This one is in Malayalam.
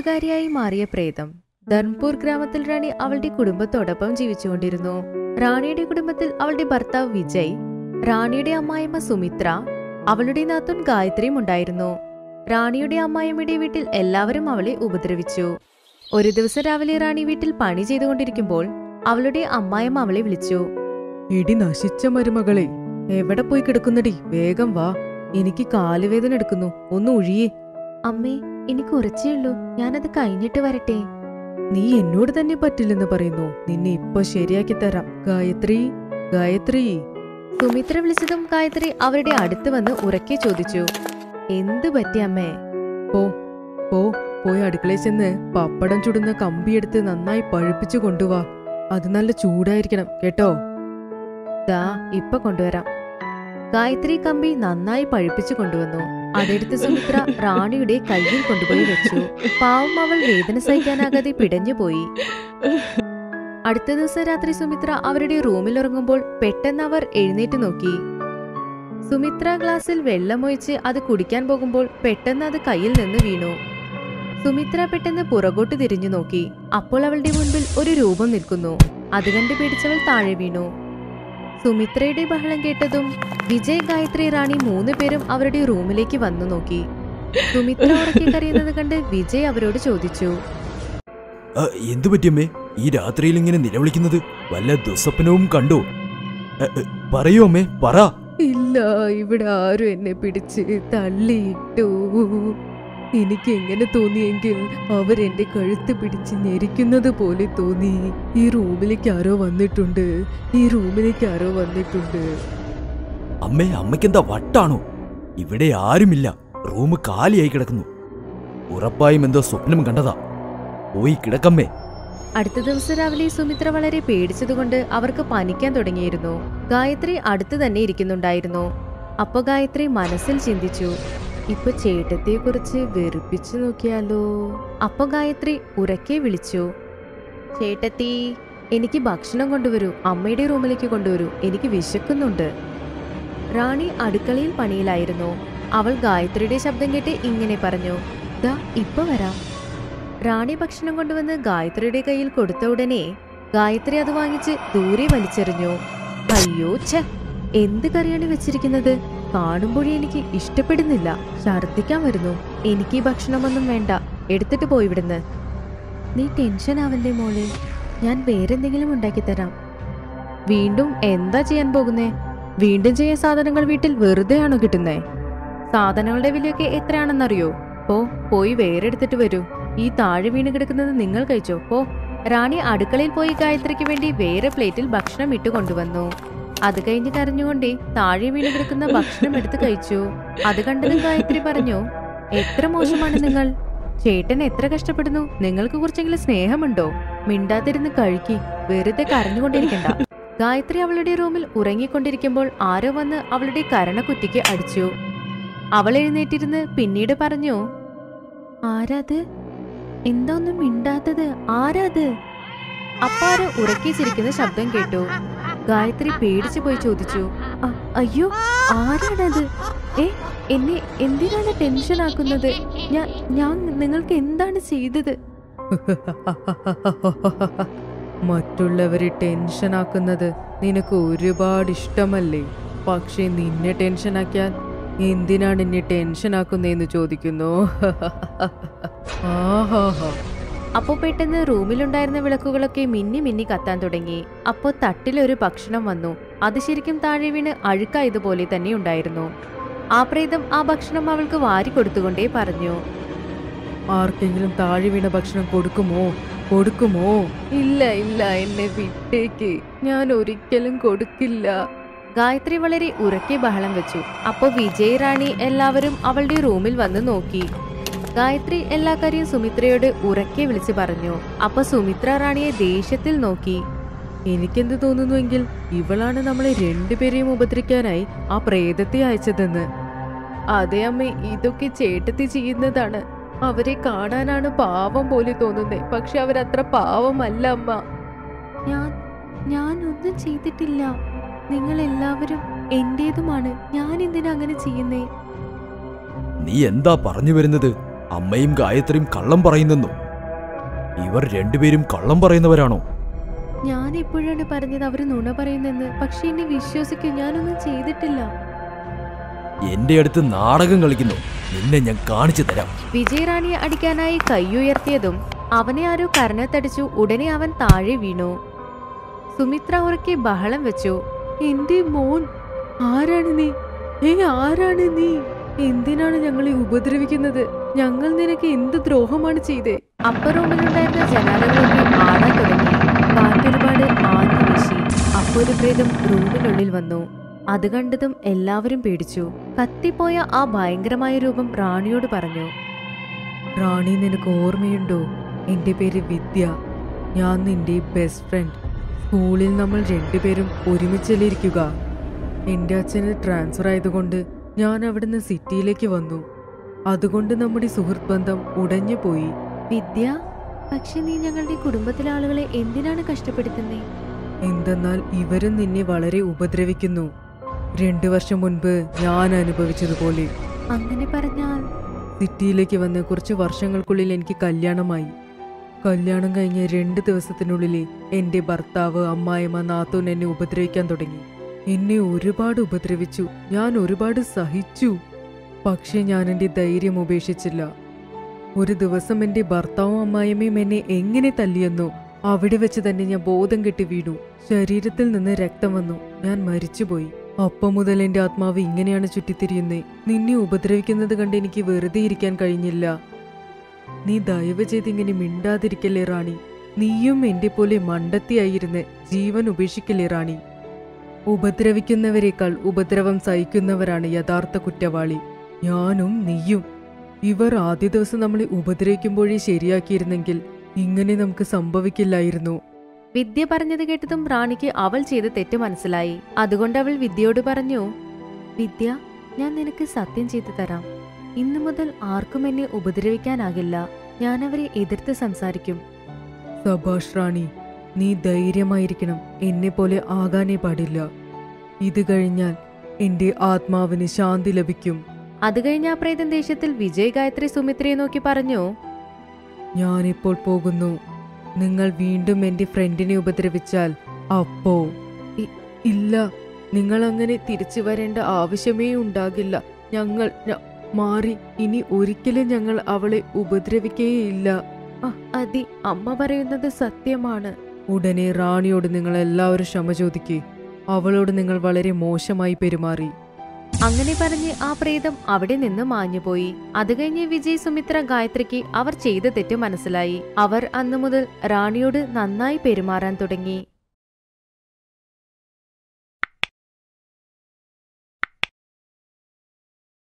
കൂട്ടുകാരിയായി മാറിയ പ്രേതം ധർംപൂർ ഗ്രാമത്തിൽ റാണി അവളുടെ കുടുംബത്തോടൊപ്പം ജീവിച്ചുകൊണ്ടിരുന്നു റാണിയുടെ കുടുംബത്തിൽ അവളുടെ ഭർത്താവ് വിജയ് റാണിയുടെ അമ്മായിമ്മ സുമിത്ര അവളുടെ നാത്തുൻ ഗായത്രിയും ഉണ്ടായിരുന്നു റാണിയുടെ അമ്മായിമ്മയുടെ വീട്ടിൽ എല്ലാവരും അവളെ ഉപദ്രവിച്ചു ഒരു ദിവസം രാവിലെ റാണി വീട്ടിൽ പണി ചെയ്തുകൊണ്ടിരിക്കുമ്പോൾ അവളുടെ അമ്മായിമ്മ അവളെ വിളിച്ചു ഇടി നശിച്ച മരുമകളെ എവിടെ പോയി കിടക്കുന്നടി വേഗം വാ എനിക്ക് കാലുവേദന എടുക്കുന്നു ഒന്ന് ഒഴിയേ അമ്മേ ഇനി കുറച്ചേ ഉള്ളൂ ഞാനത് കഴിഞ്ഞിട്ട് വരട്ടെ നീ എന്നോട് തന്നെ പറ്റില്ലെന്ന് പറയുന്നു നിന്നെ ഇപ്പൊ ശരിയാക്കി തരാം ഗായത്രി ഗായത്രി സുമിത്ര വിളിച്ചതും ഗായത്രി അവരുടെ അടുത്ത് വന്ന് ഉറക്കെ ചോദിച്ചു എന്ത് പറ്റി അമ്മേ പോ പോ പോയി അടുക്കളയിൽ ചെന്ന് പപ്പടം ചുടുന്ന കമ്പിയെടുത്ത് നന്നായി പഴുപ്പിച്ചു കൊണ്ടുവാ അത് നല്ല ചൂടായിരിക്കണം കേട്ടോ ദാ ഇപ്പൊ കൊണ്ടുവരാം ഗായത്രി കമ്പി നന്നായി പഴുപ്പിച്ചു കൊണ്ടുവന്നു അതെടുത്ത് സുമിത്ര റാണിയുടെ കയ്യിൽ കൊണ്ടുപോയി വെച്ചു പാവം അവൾ വേദന സഹിക്കാനാകാതെ പിടഞ്ഞുപോയി അടുത്ത ദിവസം രാത്രി സുമിത്ര അവരുടെ റൂമിൽ ഉറങ്ങുമ്പോൾ പെട്ടെന്ന് അവർ എഴുന്നേറ്റ് നോക്കി സുമിത്ര ഗ്ലാസ്സിൽ വെള്ളമൊഴിച്ച് അത് കുടിക്കാൻ പോകുമ്പോൾ പെട്ടെന്ന് അത് കയ്യിൽ നിന്ന് വീണു സുമിത്ര പെട്ടെന്ന് പുറകോട്ട് തിരിഞ്ഞു നോക്കി അപ്പോൾ അവളുടെ മുൻപിൽ ഒരു രൂപം നിൽക്കുന്നു അത് കണ്ട് പേടിച്ചവൾ താഴെ വീണു സുമിത്രയുടെ ബഹളം കേട്ടതും വിജയ് ഗായത്രി റാണി മൂന്ന് പേരും അവരുടെ റൂമിലേക്ക് വന്നു നോക്കി സുമിത്ര ഉറക്കെ കരയുന്നത് കണ്ട് വിജയ് അവരോട് ചോദിച്ചു ആ, എന്തു പറ്റിയമ്മേ ഈ രാത്രിയിൽ ഇങ്ങനെ നിലവിളിക്കുന്നത് വല്ല ദുസ്വപ്നവും കണ്ടോ എ, എ, പറയൂ അമ്മേ പറ ഇല്ല ഇവിടെ ആരും എന്നെ പിടിച്ച് തള്ളിയിട്ടു എനിക്ക് എങ്ങനെ തോന്നിയെങ്കിൽ അവരെന്റെ കഴുത്ത് പിടിച്ച് ഞെരിക്കുന്നത് പോലെ തോന്നി ഈ റൂമിലേക്ക് ആരോ വന്നിട്ടുണ്ട് ഈ റൂമിലേക്ക് ആരോ വന്നിട്ടുണ്ട് അമ്മേ അമ്മയ്ക്കെന്താ വട്ടാണോ ഇവിടെ ആരുമില്ല റൂം കാലിയായി കിടക്കുന്നു ഉറപ്പായും എന്തോ സ്വപ്നം കണ്ടതാ പോയി കിടക്കമ്മേ അടുത്ത ദിവസം രാവിലെ സുമിത്ര വളരെ പേടിച്ചതുകൊണ്ട് അവർക്ക് പനിക്കാൻ തുടങ്ങിയിരുന്നു ഗായത്രി അടുത്ത് തന്നെ ഇരിക്കുന്നുണ്ടായിരുന്നു അപ്പൊ ഗായത്രി മനസ്സിൽ ചിന്തിച്ചു ഇപ്പൊ ചേട്ടത്തെ കുറിച്ച് വെറുപ്പിച്ചു നോക്കിയാലോ അപ്പൊ ഗായത്രി ഉറക്കെ വിളിച്ചു ചേട്ടത്തി എനിക്ക് ഭക്ഷണം കൊണ്ടുവരൂ അമ്മയുടെ റൂമിലേക്ക് കൊണ്ടുവരൂ എനിക്ക് വിശക്കുന്നുണ്ട് റാണി അടുക്കളയിൽ പണിയിലായിരുന്നു അവൾ ഗായത്രിയുടെ ശബ്ദം കേട്ട് ഇങ്ങനെ പറഞ്ഞു ദാ ഇപ്പൊ വരാം റാണി ഭക്ഷണം കൊണ്ടുവന്ന് ഗായത്രിയുടെ കയ്യിൽ കൊടുത്ത ഉടനെ ഗായത്രി അത് വാങ്ങിച്ച് ദൂരെ വലിച്ചെറിഞ്ഞു അയ്യോ ഛ എന്ത് കറിയാണ് വെച്ചിരിക്കുന്നത് കാണുമ്പോഴേ എനിക്ക് ഇഷ്ടപ്പെടുന്നില്ല ഛർദ്ദിക്കാൻ വരുന്നു എനിക്ക് ഈ ഭക്ഷണമൊന്നും വേണ്ട എടുത്തിട്ട് പോയി ഇവിടുന്ന് നീ ടെൻഷൻ ആവല്ലേ മോളെ ഞാൻ വേറെന്തെങ്കിലും ഉണ്ടാക്കി തരാം വീണ്ടും എന്താ ചെയ്യാൻ പോകുന്നേ വീണ്ടും ചെയ്യാൻ സാധനങ്ങൾ വീട്ടിൽ വെറുതെയാണോ കിട്ടുന്നേ സാധനങ്ങളുടെ വിലയൊക്കെ എത്രയാണെന്നറിയോ പോ പോയി വേറെ എടുത്തിട്ട് വരൂ ഈ താഴെ വീണ് കിടക്കുന്നത് നിങ്ങൾ കഴിച്ചോ പോ റാണി അടുക്കളയിൽ പോയി ഗായത്രിക്ക് വേണ്ടി വേറെ പ്ലേറ്റിൽ ഭക്ഷണം ഇട്ട് കൊണ്ടുവന്നു അത് കഴിഞ്ഞ് കരഞ്ഞുകൊണ്ടേ താഴെ വീണ് കിടക്കുന്ന ഭക്ഷണം എടുത്ത് കഴിച്ചു അത് കണ്ടതും ഗായത്രി പറഞ്ഞു എത്ര മോശമാണ് നിങ്ങൾ ചേട്ടൻ എത്ര കഷ്ടപ്പെടുന്നു നിങ്ങൾക്ക് കുറച്ചെങ്കിലും സ്നേഹമുണ്ടോ മിണ്ടാതിരുന്ന് കഴിക്കി വെറുതെ കരഞ്ഞുകൊണ്ടിരിക്കണ്ട ഗായത്രി അവളുടെ റൂമിൽ ഉറങ്ങിക്കൊണ്ടിരിക്കുമ്പോൾ ആരോ വന്ന് അവളുടെ കരണക്കുറ്റിക്ക് അടിച്ചു അവൾ എഴുന്നേറ്റിരുന്ന് പിന്നീട് പറഞ്ഞു ആരാത് എന്താ ഒന്നും മിണ്ടാത്തത് ആരാത് അപ്പാര് ഉറക്കി ചിരിക്കുന്ന ശബ്ദം കേട്ടു ഗായത്രി പേടിച്ചു പോയി ചോദിച്ചു "അ- അയ്യോ ആരാണത് ഏ എന്നെ എന്തിനാണ് ടെൻഷൻ ആക്കുന്നത് ഞാൻ ഞാൻ നിങ്ങൾക്ക് എന്താണ് ചെയ്തത് മറ്റുള്ളവരെ ടെൻഷനാക്കുന്നത് നിനക്ക് ഒരുപാട് ഇഷ്ടമല്ലേ പക്ഷെ നിന്നെ ടെൻഷനാക്കിയാൽ എന്തിനാണ് എന്നെ ടെൻഷനാക്കുന്നതെന്ന് ചോദിക്കുന്നു ആഹാഹാ അപ്പോ പെട്ടെന്ന് റൂമിലുണ്ടായിരുന്ന വിളക്കുകളൊക്കെ മിന്നി മിന്നി കത്താൻ തുടങ്ങി അപ്പോ തട്ടിലൊരു ഭക്ഷണം വന്നു അത് ശരിക്കും താഴെ വീണ് അഴുക്കായതുപോലെ തന്നെ ഉണ്ടായിരുന്നു ആ പ്രേതം ആ ഭക്ഷണം അവൾക്ക് വാരി കൊടുത്തുകൊണ്ടേ പറഞ്ഞു ആർക്കെങ്കിലും താഴെ വീണ ഭക്ഷണം കൊടുക്കുമോ കൊടുക്കുമോ ഇല്ല ഇല്ല എന്നെ വിട്ടേക്ക് ഞാൻ ഒരിക്കലും കൊടുക്കില്ല ഗായത്രി വളരെ ഉറക്കെ ബഹളം വെച്ചു അപ്പോ വിജയ് റാണി എല്ലാവരും അവളുടെ റൂമിൽ വന്ന് നോക്കി ഗായത്രി എല്ലാ കാര്യം സുമിത്രയോട് ഉറക്കെ വിളിച്ചു പറഞ്ഞു അപ്പൊ സുമിത്ര റാണിയെ ദേഷ്യത്തിൽ നോക്കി എനിക്കെന്ത് തോന്നുന്നുവെങ്കിൽ ഇവളാണ് നമ്മളെ രണ്ടുപേരെയും ഉപദ്രവിക്കാനായി ആ പ്രേതത്തെ അയച്ചതെന്ന് അതെ അമ്മ ഇതൊക്കെ ചേട്ടത്തി ചെയ്യുന്നതാണ് അവരെ കാണാനാണ് പാവം പോലെ തോന്നുന്നത് പക്ഷെ അവരത്ര പാവമല്ല അമ്മ ഞാൻ ഞാൻ ഒന്നും ചെയ്തിട്ടില്ല നിങ്ങൾ എല്ലാവരും എന്റേതുമാണ് ഞാൻ എന്തിനാ അങ്ങനെ ചെയ്യുന്നേ നീ എന്താ പറഞ്ഞു വരുന്നത് അമ്മയും ഗായത്രിയും കള്ളം പറയുന്നെന്നോ ഇവർ രണ്ടുപേരും കള്ളം പറയുന്നവരാണോ ഞാൻ എപ്പോഴാണ് പറഞ്ഞത് അവര് നുണ പറയുന്നെന്ന് പക്ഷെ എന്നെ വിശ്വസിക്കൂ ഞാനൊന്നും ചെയ്തിട്ടില്ല എന്റെ അടുത്ത് നാടകം കളിക്കുന്നു നിന്നെ ഞാൻ കാണിച്ചു തരാം വിജയറാണിയെ അടിക്കാനായി കൈയുയർത്തിയതും അവനെ ആരോ കരണത്തടിച്ചു ഉടനെ അവൻ താഴെ വീണു സുമിത്ര ഉറക്കെ ബഹളം വെച്ചു എന്റെ മോൻ ആരാണ് നീ ഏ ആരാണ് നീ എന്തിനാണ് ഞങ്ങളെ ഉപദ്രവിക്കുന്നത് ഞങ്ങൾ നിനക്ക് എന്ത് ദ്രോഹമാണ് ചെയ്തേ അപ്പർ റൂമിലുണ്ടായിരുന്ന ജനാലകളൊക്കെ ആടാൻ തുടങ്ങി കാറ്റൊരുപാട് ആഞ്ഞു വീശി അപ്പോൾ ഒരു പ്രേതം റൂമിനുള്ളിൽ വന്നു അത് കണ്ടതും എല്ലാവരും പേടിച്ചു കത്തിപ്പോയ ആ ഭയങ്കരമായ രൂപം റാണിയോട് പറഞ്ഞു റാണി നിനക്ക് ഓർമ്മയുണ്ടോ എന്റെ പേര് വിദ്യ ഞാൻ നിന്റെ ബെസ്റ്റ് ഫ്രണ്ട് സ്കൂളിൽ നമ്മൾ രണ്ടുപേരും ഒരുമിച്ചല്ലേ ഇരിക്കുക എന്റെ അച്ഛന് ട്രാൻസ്ഫർ ആയതുകൊണ്ട് ഞാൻ അവിടുന്ന് സിറ്റിയിലേക്ക് വന്നു അതുകൊണ്ട് നമ്മുടെ സുഹൃത്ത് ബന്ധം ഉടഞ്ഞു പോയി വിദ്യ പക്ഷെ നീ ഞങ്ങളുടെ കുടുംബത്തിലെ ആളുകളെ എന്തിനാണ് കഷ്ടപ്പെടുത്തുന്നേ എന്തെന്നാൽ ഇവരും നിന്നെ വളരെ ഉപദ്രവിക്കുന്നു രണ്ടു വർഷം മുൻപ് ഞാൻ അനുഭവിച്ചതുപോലെ അങ്ങനെ പറഞ്ഞാൽ സിറ്റിയിലേക്ക് വന്ന് കുറച്ച് വർഷങ്ങൾക്കുള്ളിൽ എനിക്ക് കല്യാണമായി കല്യാണം കഴിഞ്ഞ് രണ്ട് ദിവസത്തിനുള്ളിൽ എൻ്റെ ഭർത്താവ് അമ്മായിമ്മ നാത്തൂൻ എന്നെ ഉപദ്രവിക്കാൻ തുടങ്ങി എന്നെ ഒരുപാട് ഉപദ്രവിച്ചു ഞാൻ ഒരുപാട് സഹിച്ചു പക്ഷെ ഞാൻ എൻ്റെ ധൈര്യം ഉപേക്ഷിച്ചില്ല ഒരു ദിവസം എൻ്റെ ഭർത്താവും അമ്മായിമ്മയും എന്നെ എങ്ങനെ തല്ലിയെന്നോ അവിടെ വെച്ച് തന്നെ ഞാൻ ബോധം കെട്ടി വീണു ശരീരത്തിൽ നിന്ന് രക്തം വന്നു ഞാൻ മരിച്ചുപോയി അപ്പം മുതൽ എൻ്റെ ആത്മാവ് ഇങ്ങനെയാണ് ചുറ്റിത്തിരിയുന്നേ നിന്നെ ഉപദ്രവിക്കുന്നത് കണ്ട് എനിക്ക് വെറുതെ ഇരിക്കാൻ കഴിഞ്ഞില്ല നീ ദയവ് ചെയ്ത് ഇങ്ങനെ മിണ്ടാതിരിക്കല്ലേ റാണി നീയും എന്റെ പോലെ മണ്ടത്തിയായിരുന്ന് ജീവൻ ഉപേക്ഷിക്കല്ലേ റാണി ഉപദ്രവിക്കുന്നവരെക്കാൾ ഉപദ്രവം സഹിക്കുന്നവരാണ് യഥാർത്ഥ കുറ്റവാളി ഞാനും നീയും ഇവർ ആദ്യ ദിവസം നമ്മളെ ഉപദ്രവിക്കുമ്പോഴേ ശരിയാക്കിയിരുന്നെങ്കിൽ ഇങ്ങനെ നമുക്ക് സംഭവിക്കില്ലായിരുന്നു വിദ്യ പറഞ്ഞത് കേട്ടതും റാണിക്ക് അവൾ ചെയ്ത തെറ്റ് മനസ്സിലായി അതുകൊണ്ട് അവൾ വിദ്യയോട് പറഞ്ഞു വിദ്യ ഞാൻ നിനക്ക് സത്യം ചെയ്തു തരാം ഇന്നു മുതൽ ആർക്കും എന്നെ ഉപദ്രവിക്കാനാകില്ല ഞാൻ അവരെ എതിർത്ത് സംസാരിക്കും സഭാഷ് റാണി നീ ധൈര്യമായിരിക്കണം എന്നെ പോലെ ആകാനേ പാടില്ല ഇത് കഴിഞ്ഞാൽ എന്റെ ആത്മാവിന് ശാന്തി ലഭിക്കും അത് കഴിഞ്ഞ ആ പ്രേതം ദേഷ്യത്തിൽ വിജയ് ഗായത്രി സുമിത്രയെ നോക്കി പറഞ്ഞു ഞാനിപ്പോൾ പോകുന്നു നിങ്ങൾ വീണ്ടും എന്റെ ഫ്രണ്ടിനെ ഉപദ്രവിച്ചാൽ അപ്പോ ഇ- ഇല്ല നിങ്ങൾ അങ്ങനെ തിരിച്ചു വരേണ്ട ആവശ്യമേ ഉണ്ടാകില്ല ഞങ്ങൾ ഞ- മാറി ഇനി ഒരിക്കലും ഞങ്ങൾ അവളെ ഉപദ്രവിക്കേയില്ല "ആ, അതി അമ്മ പറയുന്നത് സത്യമാണ് ഉടനെ റാണിയോട് നിങ്ങൾ എല്ലാവരും ക്ഷമ ചോദിക്കേ അവളോട് നിങ്ങൾ വളരെ മോശമായി പെരുമാറി അങ്ങനെ പറഞ്ഞ് ആ പ്രേതം അവിടെ നിന്ന് മാഞ്ഞുപോയി അത് കഴിഞ്ഞ് വിജയ് സുമിത്ര ഗായത്രിക്ക് അവർ ചെയ്ത തെറ്റ് മനസ്സിലായി അവർ അന്നു മുതൽ റാണിയോട് നന്നായി പെരുമാറാൻ തുടങ്ങി